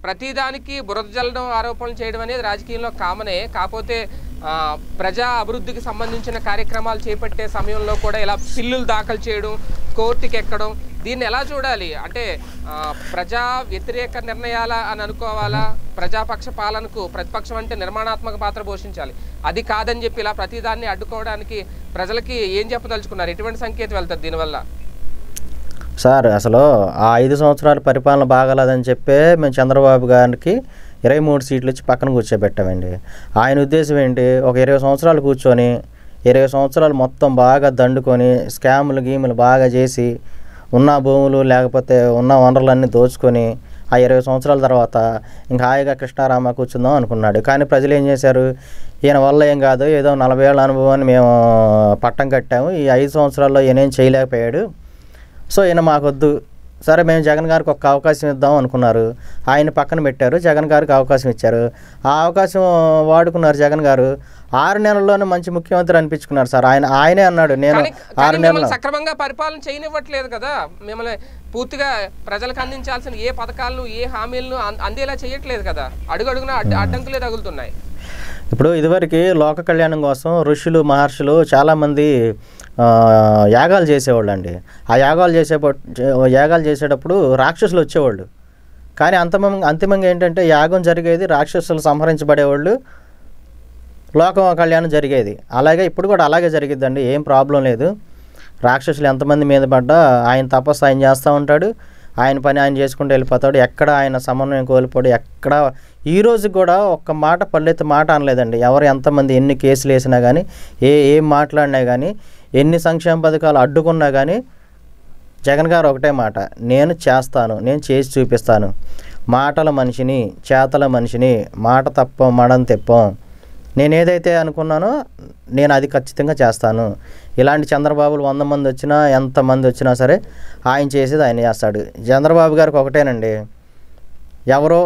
ప్రతిదానికి బురద జల్లడం ఆరోపణలు చేయడం అనేది రాజకీయంలో కామనే కాకపోతే ఆ, ప్రజా అభివృద్ధికి సంబంధించిన కార్యక్రమాలు చేపట్టే సమయంలో కూడా ఇలా బిల్లులు దాఖలు చేయడం కోర్టుకి ఎక్కడం దీన్ని ఎలా చూడాలి అంటే ఆ, ప్రజా వ్యతిరేక నిర్ణయాల అని అనుకోవాలా ప్రజాపక్ష పాలనకు ప్రతిపక్షం అంటే నిర్మాణాత్మక పాత్ర పోషించాలి అది కాదని చెప్పి ఇలా ప్రతిదాన్ని అడ్డుకోవడానికి ప్రజలకి ఏం చెప్పదలుచుకున్నారు ఎటువంటి సంకేతం వెళ్తుంది దీనివల్ల సార్ అసలు ఆ ఐదు సంవత్సరాల పరిపాలన బాగాలేదని చెప్పే మేము చంద్రబాబు గారికి ఇరవై మూడు సీట్లు ఇచ్చి పక్కన కూర్చోబెట్టామండి ఆయన ఉద్దేశం ఏంటి ఒక ఇరవై సంవత్సరాలు కూర్చొని ఇరవై సంవత్సరాలు మొత్తం బాగా దండుకొని స్కాములు గీములు బాగా చేసి ఉన్న భూములు లేకపోతే ఉన్న వనరులన్నీ దోచుకొని ఆ ఇరవై సంవత్సరాల తర్వాత ఇంకా హాయిగా కృష్ణారామ కూర్చుందాం అనుకున్నాడు కానీ ప్రజలు ఏం చేశారు ఈయన వల్ల ఏం కాదు ఏదో నలభై ఏళ్ళ అనుభవాన్ని మేము పట్టం కట్టాము ఈ ఐదు సంవత్సరాల్లో ఈయనేం చేయలేకపోయాడు సో ఈయన మాకొద్దు సరే మేము జగన్ గారికి ఒక అవకాశం ఇద్దాం అనుకున్నారు ఆయన పక్కన పెట్టారు జగన్ గారికి అవకాశం ఇచ్చారు ఆ అవకాశం వాడుకున్నారు జగన్ గారు ఆరు నెలల్లోనే మంచి ముఖ్యమంత్రి అనిపించుకున్నారు సార్ ఆయన ఆయనే అన్నాడు నేను కానీ ఆరు కానీ నెలలు మిమ్మల్ని సక్రమంగా పరిపాలన చేయనివ్వట్లేదు కదా మిమ్మల్ని పూర్తిగా ప్రజలకు అందించాల్సిన ఏ పథకాలను ఏ హామీలను అం- అందేలా చేయట్లేదు కదా అడుగడుగున అడ్డ- అడ్డంకులే తగులుతున్నాయి ఇప్పుడు ఇదివరకు లోక కళ్యాణం కోసం ఋషులు మహర్షులు చాలామంది ఆ, యాగాలు చేసేవాళ్ళు అండి ఆ యాగాలు చేసే యాగాలు చేసేటప్పుడు రాక్షసులు వచ్చేవాళ్ళు కానీ అంతమంగా అంతిమంగా ఏంటంటే యాగం జరిగేది రాక్షసులు సంహరించబడేవాళ్ళు లోక కళ్యాణం జరిగేది అలాగే ఇప్పుడు కూడా అలాగే జరిగిద్దండి ఏం ప్రాబ్లం లేదు రాక్షసులు ఎంతమంది మీద పడ్డా ఆయన తపస్సు ఆయన చేస్తూ ఉంటాడు ఆయన పని ఆయన చేసుకుంటూ వెళ్ళిపోతాడు ఎక్కడ ఆయన సమన్వయం కోల్పోడు ఎక్కడ ఈ రోజు కూడా ఒక్క మాట పల్లెత్తి మాట అనలేదండి ఎవరు ఎంతమంది ఎన్ని కేసులు వేసినా కానీ ఏ ఏం మాట్లాడినా కానీ ఎన్ని సంక్షేమ పథకాలు అడ్డుకున్నా కానీ జగన్ గారు ఒకటే మాట నేను చేస్తాను నేను చేసి చూపిస్తాను మాటల మనిషిని చేతల మనిషిని మాట తప్పం మడం తెప్పం నేను ఏదైతే అనుకున్నానో నేను అది ఖచ్చితంగా చేస్తాను ఇలాంటి చంద్రబాబులు వంద మంది వచ్చినా ఎంతమంది వచ్చినా సరే ఆయన చేసేది ఆయన చేస్తాడు చంద్రబాబు గారికి ఒకటేనండి ఎవరో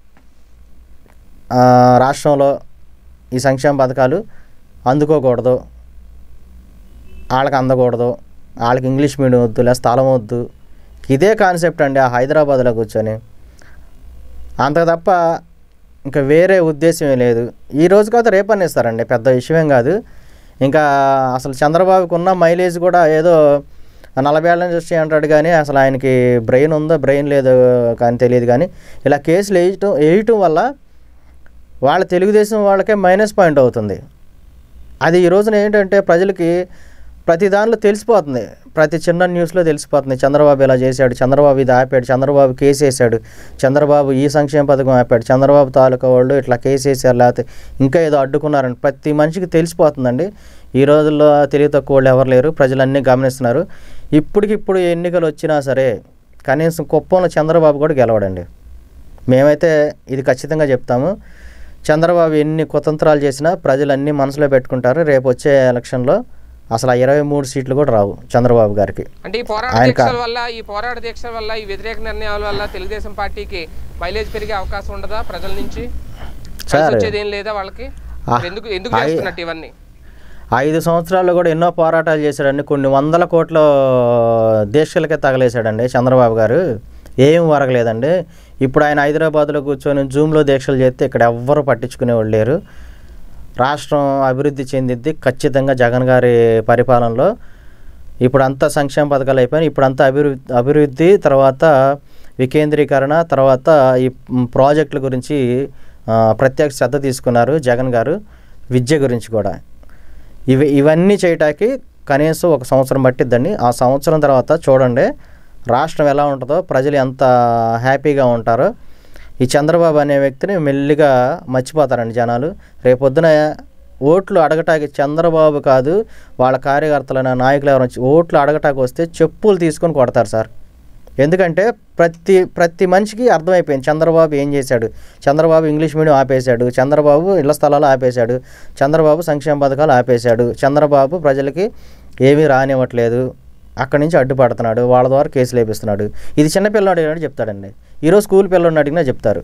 ఆ, రాష్ట్రంలో ఈ సంక్షేమ పథకాలు అందుకోకూడదు వాళ్ళకి అందకూడదు వాళ్ళకి ఇంగ్లీష్ మీడియం వద్దు లేదా స్థలం వద్దు ఇదే కాన్సెప్ట్ అండి ఆ హైదరాబాద్లో కూర్చొని అంత తప్ప ఇంకా వేరే ఉద్దేశమే లేదు ఈ రోజు కాదు రేపు అనేస్తారండి పెద్ద విషయం కాదు ఇంకా అసలు చంద్రబాబుకు ఉన్న మైలేజ్ కూడా ఏదో నలభై ఏళ్ళ నుంచి వచ్చి అంటాడు కానీ అసలు ఆయనకి బ్రెయిన్ ఉందో బ్రెయిన్ లేదో కానీ తెలియదు కానీ ఇలా కేసులు వేయటం వేయటం వల్ల వాళ్ళ తెలుగుదేశం వాళ్ళకే మైనస్ పాయింట్ అవుతుంది అది ఈ రోజున ఏంటంటే ప్రజలకి ప్రతి దానిలో తెలిసిపోతుంది ప్రతి చిన్న న్యూస్లో తెలిసిపోతుంది చంద్రబాబు ఇలా చేశాడు చంద్రబాబు ఇది ఆపాడు చంద్రబాబు కేసు వేసాడు చంద్రబాబు ఈ సంక్షేమ పథకం ఆపాడు చంద్రబాబు తాలూకా వాళ్ళు ఇట్లా కేసు వేసారు లేకపోతే ఇంకా ఏదో అడ్డుకున్నారని ప్రతి మనిషికి తెలిసిపోతుందండి ఈ రోజుల్లో తెలివి తక్కువ వాళ్ళు ఎవరు లేరు ప్రజలన్నీ గమనిస్తున్నారు ఇప్పటికిప్పుడు ఎన్నికలు వచ్చినా సరే కనీసం కుప్పంలో చంద్రబాబు కూడా గెలవడండి మేమైతే ఇది ఖచ్చితంగా చెప్తాము చంద్రబాబు ఎన్ని కుతంత్రాలు చేసినా ప్రజలన్నీ మనసులో పెట్టుకుంటారు రేపు వచ్చే ఎలక్షన్లో అసలు ఆ ఇరవై మూడు సీట్లు కూడా రావు చంద్రబాబు గారికి అంటే ఈ పోరాట ఆయన కా- దీక్షల వల్ల ఈ పోరాట దీక్షల వల్ల ఈ వ్యతిరేక నిర్ణయాల వల్ల తెలుగుదేశం పార్టీకి మైలేజ్ పెరిగే అవకాశం ఉండదా ప్రజల నుంచి కలిసి సార్, వచ్చేది ఏం లేదా వాళ్ళకి ఆ, మరి ఎందుకు ఎందుకు ఐ- చేస్తున్నట్టు ఇవన్నీ ఐదు సంవత్సరాల్లో కూడా ఎన్నో పోరాటాలు చేశాడండి కొన్ని వందల కోట్ల దీక్షలకే తగలేశాడండి చంద్రబాబు గారు ఏం వరగలేదండి ఇప్పుడు ఆయన హైదరాబాద్లో కూర్చొని జూమ్లో దీక్షలు చేస్తే ఇక్కడ ఎవ్వరు పట్టించుకునేవాళ్ళు లేరు రాష్ట్రం అభివృద్ధి చెందిద్ది ఖచ్చితంగా జగన్ గారి పరిపాలనలో ఇప్పుడు అంతా సంక్షేమ పథకాలు అయిపోయినాయి ఇప్పుడు అంతా అభివృద్ధి అభివృద్ధి తర్వాత వికేంద్రీకరణ తర్వాత ఈ మ్, ప్రాజెక్టుల గురించి ఆ, ప్రత్యేక శ్రద్ధ తీసుకున్నారు జగన్ గారు విద్య గురించి కూడా ఇవి ఇవన్నీ చేయటానికి కనీసం ఒక సంవత్సరం పట్టిద్దండి ఆ సంవత్సరం తర్వాత చూడండి రాష్ట్రం ఎలా ఉంటుందో ప్రజలు ఎంత హ్యాపీగా ఉంటారో ఈ చంద్రబాబు అనే వ్యక్తిని మెల్లిగా మర్చిపోతారండి జనాలు రేపొద్దున ఓట్లు అడగటానికి చంద్రబాబు కాదు వాళ్ళ కార్యకర్తలైన నాయకులు ఎవరు వచ్చి ఓట్లు అడగటానికి వస్తే చెప్పులు తీసుకొని కొడతారు సార్ ఎందుకంటే ప్రతి ప్రతి మనిషికి అర్థమైపోయింది చంద్రబాబు ఏం చేశాడు చంద్రబాబు ఇంగ్లీష్ మీడియం ఆపేశాడు చంద్రబాబు ఇళ్ల స్థలాలు ఆపేశాడు చంద్రబాబు సంక్షేమ పథకాలు ఆపేశాడు చంద్రబాబు ప్రజలకి ఏమీ రానివ్వట్లేదు అక్కడి నుంచి అడ్డుపడుతున్నాడు వాళ్ళ ద్వారా కేసులు వేపిస్తున్నాడు ఇది చిన్న పిల్లవాడు అడిగినట్టు చెప్తాడండి ఈరోజు స్కూల్ పిల్లవాడిని అడిగినా చెప్తారు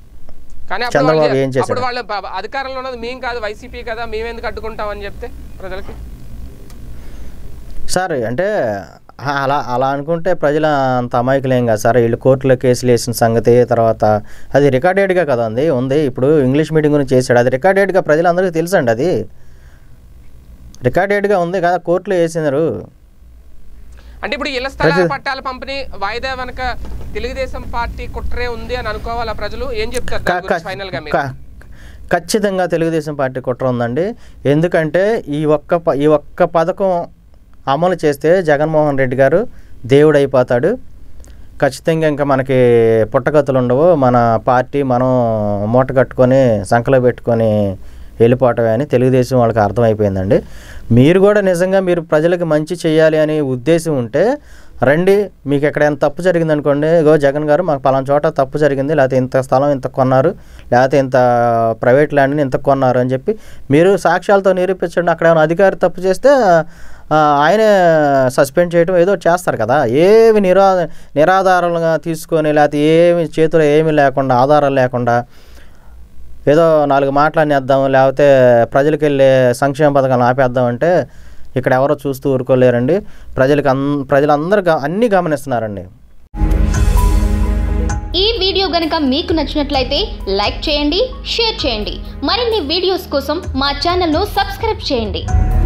కానీ అప్పుడు చంద్రబాబు వాళ్ళు- ఏం చేశాడు? అప్పుడు వాళ్ళ ప- అధికారంలో ఉన్నది మేము కాదు వైసీపీ కదా మేము ఎందుకు అడ్డుకుంటామని చెప్తే ప్రజలకి సార్ అంటే ఆ, అలా అలా అనుకుంటే ప్రజలు అంత అమాయకులేం కాదు సార్ వీళ్ళు కోర్టులో కేసులు వేసిన సంగతి తర్వాత అది రికార్డెడ్గా కదా ఉంది ఉంది ఇప్పుడు ఇంగ్లీష్ మీడియం గురించి చేశాడు అది రికార్డెడ్గా ప్రజలందరికీ తెలుసండి అది రికార్డెడ్గా ఉంది కదా కోర్టులో వేసినారు అంటే ఇప్పుడు ఇళ్ల స్థలాల ప్రజలు- పట్టాల పంపిణీ వాయిదా వెనక తెలుగుదేశం పార్టీ కుట్రే ఉంది అని అనుకోవాలా ప్రజలు ఏం చెప్తారు దాని క- గురించి క- ఫైనల్ గా మీరు క- ఖచ్చితంగా తెలుగుదేశం పార్టీ కుట్ర ఉందండి ఎందుకంటే ఈ ఒక్క ప- ఈ ఒక్క పథకం అమలు చేస్తే జగన్మోహన్ రెడ్డి గారు దేవుడు అయిపోతాడు ఖచ్చితంగా ఇంకా మనకి పుట్టగతులు ఉండవు మన పార్టీ మనం మూట కట్టుకొని సంకలో పెట్టుకొని వెళ్ళిపోవటమే అని తెలుగుదేశం వాళ్ళకి అర్థమైపోయిందండి మీరు కూడా నిజంగా మీరు ప్రజలకు మంచి చేయాలి అనే ఉద్దేశం ఉంటే రండి మీకు ఎక్కడ ఎంత తప్పు జరిగింది అనుకోండి ఇగో జగన్ గారు మాకు పలానా చోట తప్పు జరిగింది లేకపోతే ఇంత స్థలం ఇంత కొన్నారు లేకపోతే ఇంత ప్రైవేట్ ల్యాండ్ని ఇంత కొన్నారు అని చెప్పి మీరు సాక్ష్యాలతో నిరూపించండి అక్కడ ఏమైనా అధికారి తప్పు చేస్తే ఆ, ఆయనే సస్పెండ్ చేయడం ఏదో ఒకటి చేస్తారు కదా ఏమి నిరా నిరాధారాలుగా తీసుకొని లేకపోతే ఏమి చేతిలో ఏమీ లేకుండా ఆధారాలు లేకుండా ఏదో నాలుగు మాట్లాడినేద్దాం లేకపోతే ప్రజలకు వెళ్ళే సంక్షేమ పథకాలు ఆపేద్దాం అంటే ఇక్కడ ఎవరో చూస్తూ ఊరుకోలేరండి ప్రజలకు అన్ ప్రజలందరూ గ- అన్నీ గమనిస్తున్నారండి ఈ వీడియో గనుక మీకు నచ్చినట్లయితే లైక్ చేయండి షేర్ చేయండి మరిన్ని వీడియోస్ కోసం మా ఛానల్ను సబ్స్క్రైబ్ చేయండి